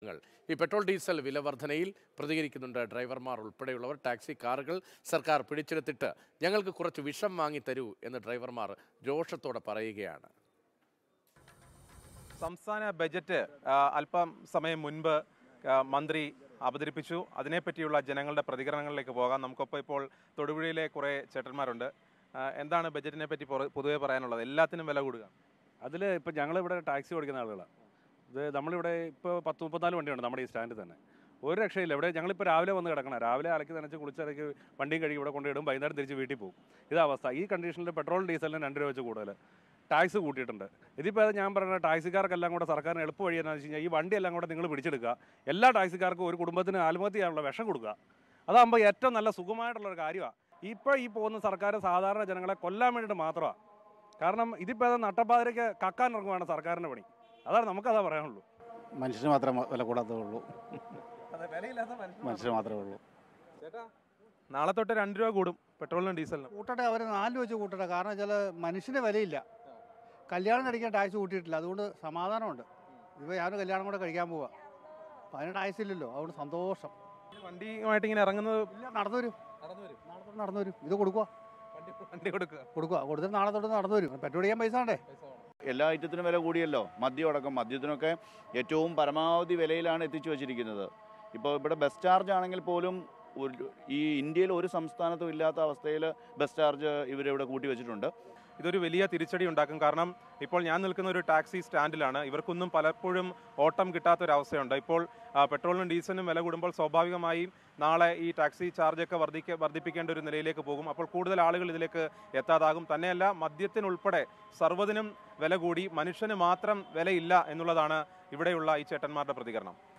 സംഘങ്ങൾ ഈ petrol diesel വില വർധനയിൽ പ്രതികരിക്കുന്നുണ്ട് ഡ്രൈവർമാർ ഉൾപ്പെടെയുള്ളവർ ടാക്സി കാറുകൾ സർക്കാർ പിടിച്ചെടുത്തിട്ട് ഞങ്ങൾക്ക് കുറച്ച് വിഷം വാങ്ങി തരൂ എന്ന് ഡ്രൈവർമാർ രോഷത്തോടെ പറയുകയാണ് സംസ്ഥാന ബജറ്റ് ആ, അല്പം സമയം മുൻപ് ആ, മന്ത്രി അവതരിപ്പിച്ചു അതിനെപ്പറ്റിയുള്ള ജനങ്ങളുടെ പ്രതികരണങ്ങളിലേക്ക് പോകാം നമുക്കൊപ്പം ഇപ്പോൾ തൊടുപുഴയിലെ കുറേ ചേട്ടന്മാരുണ്ട് ആ, എന്താണ് ബജറ്റിനെ പറ്റി പൊറ- പൊതുവെ പറയാനുള്ളത് എല്ലാത്തിനും വില കൂടുക അതിൽ ഇപ്പോൾ ഞങ്ങളിവിടെ ടാക്സി ഓടിക്കുന്ന ആളുകളാണ് ഇത് നമ്മളിവിടെ ഇപ്പോൾ പത്ത് മുപ്പത്തിനാല് വണ്ടിയുണ്ട് നമ്മുടെ ഈ സ്റ്റാൻഡിൽ തന്നെ ഒരു രക്ഷയില്ല ഇവിടെ ഞങ്ങളിപ്പോൾ രാവിലെ വന്ന് കിടക്കണം രാവിലെ അലക്കി നനച്ച് കുളിച്ചിറക്കി വണ്ടിയും കഴുകി ഇവിടെ കൊണ്ടിടും വൈകുന്നേരം തിരിച്ച് വീട്ടിൽ പോകും ഇതാ അവസ്ഥ ഈ കണ്ടീഷനിൽ പെട്രോൾ ഡീസലിന് രണ്ട് രൂപ വെച്ച് കൂടുതൽ ടാക്സ് കൂട്ടിയിട്ടുണ്ട് ഇതിപ്പോൾ അത് ഞാൻ പറയുന്ന ടാക്സിക്കാർക്കെല്ലാം കൂടെ സർക്കാരിന് എളുപ്പ വഴി എന്താണെന്ന് വെച്ച് കഴിഞ്ഞാൽ ഈ വണ്ടിയെല്ലാം കൂടെ നിങ്ങൾ പിടിച്ചെടുക്കുക എല്ലാ ടാക്സിക്കാർക്കും ഒരു കുടുംബത്തിന് ആത്മഹത്യ ചെയ്യാനുള്ള വിഷം കൊടുക്കുക അതാകുമ്പോൾ ഏറ്റവും നല്ല സുഖമായിട്ടുള്ള ഒരു കാര്യമാണ് ഇപ്പോൾ ഈ പോകുന്ന സർക്കാർ സാധാരണ ജനങ്ങളെ കൊല്ലാൻ വേണ്ടിയിട്ട് മാത്രമാണ് കാരണം ഇതിപ്പോൾ അത് നട്ടപ്പാതിരയ്ക്ക് കക്കാൻ ഇറങ്ങുവാണ് സർക്കാരിൻ്റെ പണി അതാണ് നമുക്കതാ പറയാനുള്ളൂ മനുഷ്യന് മാത്രമേ വില കൂടാത്തതേ ഉള്ളൂ അതെ വിലയില്ലാത്ത മനുഷ്യന് മാത്രമേ ഉള്ളൂ ചേട്ടാ നാളെ തൊട്ട് രണ്ട് രൂപ കൂടും പെട്രോളിനും ഡീസലിനും കൂട്ടട്ടെ അവർ നാല് വെച്ച് കൂട്ടട്ടെ കാരണം വെച്ചാൽ മനുഷ്യന് വിലയില്ല കല്യാണം കഴിക്കാൻ ടാക്സ് കൂട്ടിയിട്ടില്ല അതുകൊണ്ട് സമാധാനമുണ്ട് ഇപ്പോൾ ഞാൻ കല്യാണം കൂടെ കഴിക്കാൻ പോവാ അപ്പം അതിന് ടാക്സ് ഇല്ലല്ലോ അതുകൊണ്ട് സന്തോഷം വണ്ടിയുമായിട്ട് ഇങ്ങനെ ഇറങ്ങുന്നത് ഇല്ല നടന്നു വരും നടന്നു വരും നാളെ തൊട്ട് നടന്നു വരും ഇത് കൊടുക്കുക വണ്ടി വണ്ടി കൊടുക്കുക കൊടുക്കുക കൊടുത്തിട്ട് നാളെ തൊട്ട് നടന്നു വരും പെട്രോൾ ചെയ്യാൻ പൈസ വേണ്ടേ എല്ലാ ഐറ്റത്തിനും വില കൂടിയല്ലോ മദ്യം അടക്കം മദ്യത്തിനൊക്കെ ഏറ്റവും പരമാവധി വിലയിലാണ് എത്തിച്ചു വച്ചിരിക്കുന്നത് ഇപ്പോൾ ഇവിടെ ബസ് ചാർജ് ആണെങ്കിൽ പോലും ഒരു ഈ ഇന്ത്യയിൽ ഒരു സംസ്ഥാനത്തും ഇല്ലാത്ത അവസ്ഥയിൽ ബസ് ചാർജ് ഇവരിവിടെ കൂട്ടി വെച്ചിട്ടുണ്ട് ഇതൊരു വലിയ തിരിച്ചടി ഉണ്ടാക്കും കാരണം ഇപ്പോൾ ഞാൻ നിൽക്കുന്ന ഒരു ടാക്സി സ്റ്റാൻഡിലാണ് ഇവർക്കൊന്നും പലപ്പോഴും ഓട്ടം കിട്ടാത്തൊരവസ്ഥയുണ്ട് ഇപ്പോൾ ആ, പെട്രോളിനും ഡീസലിനും വില കൂടുമ്പോൾ സ്വാഭാവികമായും നാളെ ഈ ടാക്സി ചാർജൊക്കെ വർദ്ധിക്ക വർദ്ധിപ്പിക്കേണ്ട ഒരു നിലയിലേക്ക് പോകും അപ്പോൾ കൂടുതൽ ആളുകൾ ഇതിലേക്ക് എത്താതാകും തന്നെയല്ല മദ്യത്തിനുൾപ്പെടെ സർവ്വതിനും വില കൂടി മനുഷ്യന് മാത്രം വിലയില്ല എന്നുള്ളതാണ് ഇവിടെയുള്ള ഈ ചേട്ടന്മാരുടെ പ്രതികരണം